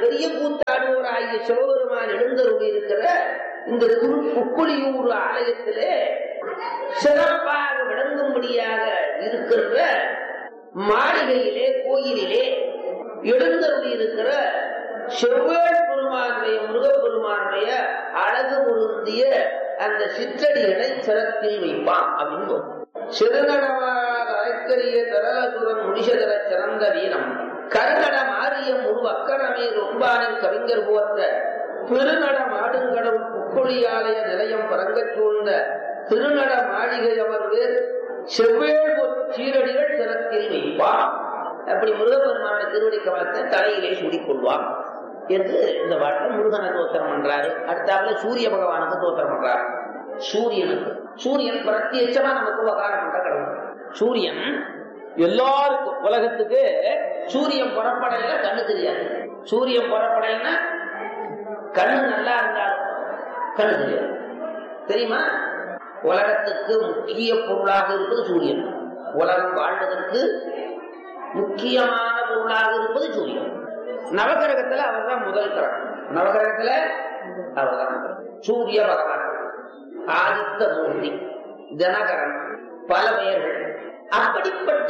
பெரிய கூத்தாடுவோராகிய சிவபெருமான் எழுந்தருளி இருக்கிற இந்த திரு புக்குழியூர் ஆலயத்திலே சிறப்பாக விளங்கும்படியாக இருக்கின்ற மாளிகையிலே கோயிலிலே எழுந்தருளி இருக்கிற செவ்வேள் பெருமானுடைய முருகப்பெருமானுடைய அழகு பொருந்திய அந்த சிற்றடிகளை சிறத்தில் வைப்பான் அப்படின்னு சிறுநடமாக அரைக்கரிய தரலசுரன் முடிசதர சிறந்த வீரம் கருநட மாரியம் ஒரு அக்கரமே ரொம்பானின் கவிஞர் போற்ற பெருநட மாடுங்கடவுள் புக்குழியாலய நிலையம் பரங்கச் சூழ்ந்த திருநட மாளிகை அமர்வேர் செவ்வேள் சீரடிகள் சிறத்தில் வைப்பான் அப்படி முருகப்பெருமானுடைய திருவடி கவலத்தை தலையிலே சூடிக்கொள்வான் என்று இந்த பாட்டில் முருகனை தோத்திரம் பண்றாரு அடுத்தாப்புல சூரிய பகவானுக்கு தோத்திரம் பண்றாரு சூரியனுக்கு சூரியன் பிரத்யட்சமா நமக்கு உபகாரம் பண்ற கடவுள் சூரியன் எல்லாருக்கும் உலகத்துக்கு சூரியன் புறப்படையில கண்ணு தெரியாது சூரியன் புறப்படையினா கண்ணு நல்லா இருந்தாலும் கண்ணு தெரியாது தெரியுமா உலகத்துக்கு முக்கிய பொருளாக இருப்பது சூரியன் உலகம் வாழ்வதற்கு முக்கியமான பொருளாக இருப்பது சூரியன் நவகிரகத்துல அவர் தான் முதல் கிரகம் நவகிரகத்துல அவர் தான் சூரிய பகவான் ஆதித்த மூர்த்தி தினகரன் பல பெயர்கள் அப்படிப்பட்ட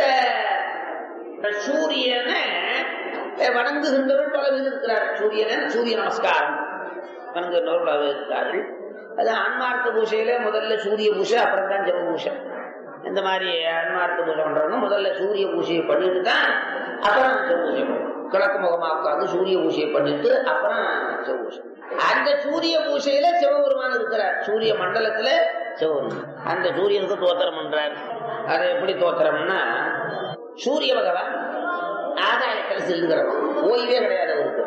சூரியனை வணங்குகின்றவர்கள் பல பேர் இருக்கிறார் சூரியனை சூரிய நமஸ்காரம் வணங்குகின்றவர்கள் பல பேர் இருக்கிறார்கள் அது ஆன்மார்த்த பூசையில முதல்ல சூரிய பூசை அப்புறம் தான் ஜெப பூசை இந்த மாதிரி ஆன்மார்த்த பூஜை பண்றவங்க முதல்ல சூரிய பூஜையை பண்ணிட்டு தான் அப்புறம் ஜெப பூஜை கிழக்கு முகமா உட்காந்து சூரிய பூஜையை பண்ணிட்டு அப்புறம் ஜெப பூஜை அந்த சூரிய பூஜையில சிவபெருமான் இருக்கிறார் சூரிய மண்டலத்துல சிவபெருமான் அந்த சூரியனுக்கு தோத்திரம் பண்றார் அது எப்படி தோத்திரம்னா சூரிய பகவான் ஆதாயத்தில் செல்லுகிறவன் ஓய்வே கிடையாது அவருக்கு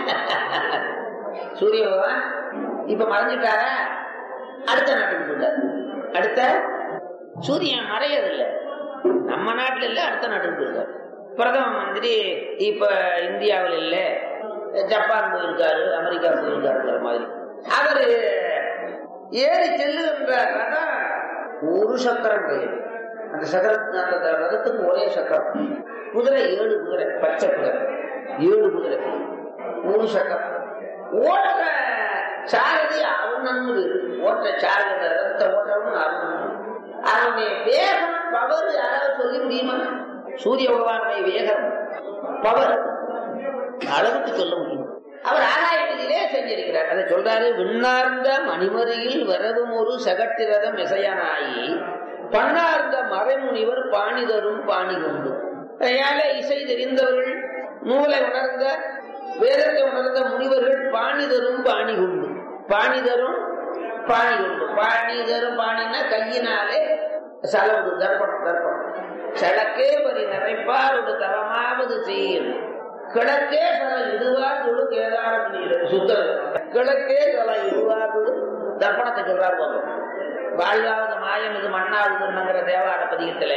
சூரிய பகவான் இப்ப மறைஞ்சிட்டாரா அடுத்த நாட்டுக்கு போயிட்டார் அடுத்த சூரியன் மறையதில்லை நம்ம நாட்டுல இல்ல அடுத்த நாட்டுக்கு போயிருக்காரு பிரதம மந்திரி இப்ப இந்தியாவில் இல்ல ஜப்பான் போயிருக்காரு அமெரிக்கா போயிருக்காருங்கிற மாதிரி அவரு ஏறி செல்லுகின்ற ரதம் ஒரு சக்கரம் கிடையாது அந்த சக்கரம் அந்த ரதத்துக்கு ஒரே சக்கரம் குதிரை ஏழு குதிரை பச்சை குதிரை ஏழு குதிரை மூணு சக்கரம் ஓட்டுற சாரதி அருணன்னு ஓட்டுற சாரதி ரதத்தை ஓட்டுறவன் அருணன் அவனுடைய வேகம் பவர் யாராவது சொல்லி முடியுமா சூரிய பகவானுடைய வேகம் பவர் அளவுக்கு சொல்ல முடியும் அவர் ஆகாயத்திலே செஞ்சிருக்கிறார் அதை சொல்றாரு விண்ணார்ந்த மணிமறியில் வரவும் ஒரு சகட்டிரதம் இசையனாயி பண்ணார்ந்த மறைமுனிவர் பாணி தரும் பாணி கொண்டு அதனால இசை தெரிந்தவர்கள் நூலை உணர்ந்த வேதத்தை உணர்ந்த முனிவர்கள் பாணி தரும் பாணி கொண்டு பாணி தரும் பாணி கொண்டு பாணி தரும் பாணின்னா கையினாலே செலவு தர்ப்பணம் தர்ப்பணம் சடக்கே பரி நிறைப்பார் ஒரு தரமாவது செய்யும் கிழக்கே சில இடுவார் தொழு கேதாரம் சுத்தர் கிழக்கே சில இடுவார் தொழு தர்ப்பணத்தை சொல்றார் போதும் வாழ்வாவது மாயம் இது மண்ணாவதுங்கிற தேவார பதிகத்துல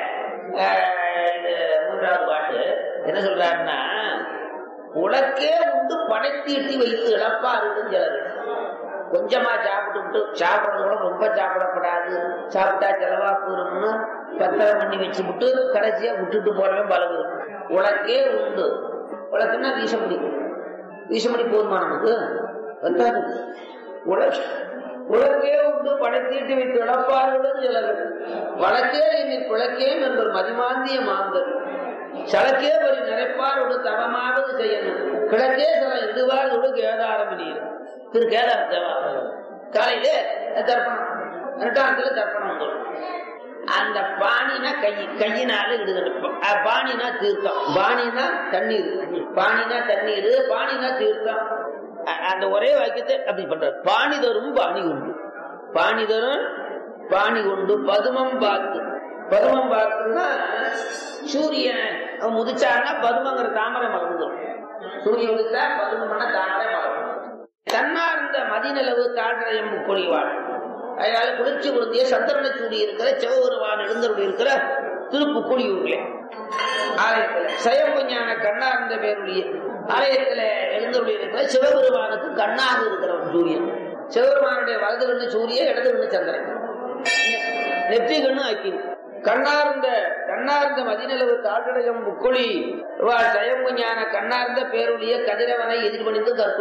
மூன்றாவது பாட்டு என்ன சொல்றாருன்னா உனக்கே உண்டு படைத்தீட்டி வைத்து இழப்பாருன்னு சிலர் கொஞ்சமா சாப்பிட்டு சாப்பிடறது கூட ரொம்ப சாப்பிடப்படாது சாப்பிட்டா செலவா போறோம்னு பத்திரம் பண்ணி வச்சு விட்டு கடைசியா விட்டுட்டு போறவன் பலவு உனக்கே உண்டு உனக்குன்னா வீசமுடி வீசமுடி போதுமா நமக்கு பத்தாது உலக உலகே உண்டு படைத்தீட்டு வைத்து இழப்பார்கள் சிலர் வழக்கே இனி குழக்கேன் என்ற மதிமாந்திய மாந்தர் சலக்கே ஒரு நிறைப்பாரோடு தவமாவது செய்யணும் கிழக்கே சில இடுவாரோடு கேதாரம் நீர் திரு கேதார தேவா காலையில தர்ப்பணம் ரெண்டாந்தத்துல தர்ப்பணம் வந்துடும் அந்த பாணினா கை கையினால இடுதல் பாணினா தீர்த்தம் பாணினா தண்ணீர் பாணினா தண்ணீர் பாணினா தீர்த்தம் அந்த ஒரே வாக்கியத்தை அப்படி பண்றாரு பாணி தரும் பாணி உண்டு பாணி தரும் பாணி உண்டு பதுமம் பார்த்து பதுமம் பார்த்துன்னா சூரியன் முதிச்சாருன்னா பதுமங்கிற தாமரை மலர்ந்துடும் சூரியன் உதிச்சா பதுமம்னா தாமரை மலர்ந்துடும் தன்னார்ந்த மதிநிலவு தாழ்றையம் பொழிவாள் அதனால குளிர்ச்சி பொருந்திய சந்திரனை சூடி இருக்கிற சிவபெருமான் எழுந்தருடைய இருக்கிற திருப்புக்குடியூர்களே ஆலயத்துல சயம்பஞான கண்ணார்ந்த பேருடைய ஆலயத்துல எழுந்தருடைய இருக்கிற சிவபெருமானுக்கு கண்ணாக இருக்கிறவன் சூரியன் சிவபெருமானுடைய வலது கண்ணு சூரியன் இடது கண்ணு சந்திரன் நெற்றி கண்ணு அக்கினி கண்ணார்ந்த கண்ணார்ந்த மதிநிலவு தாழ்நிலையம் முக்கொழி வா சயம்பு ஞான கண்ணார்ந்த பேருடைய கதிரவனை எதிர்பணிந்து கற்பு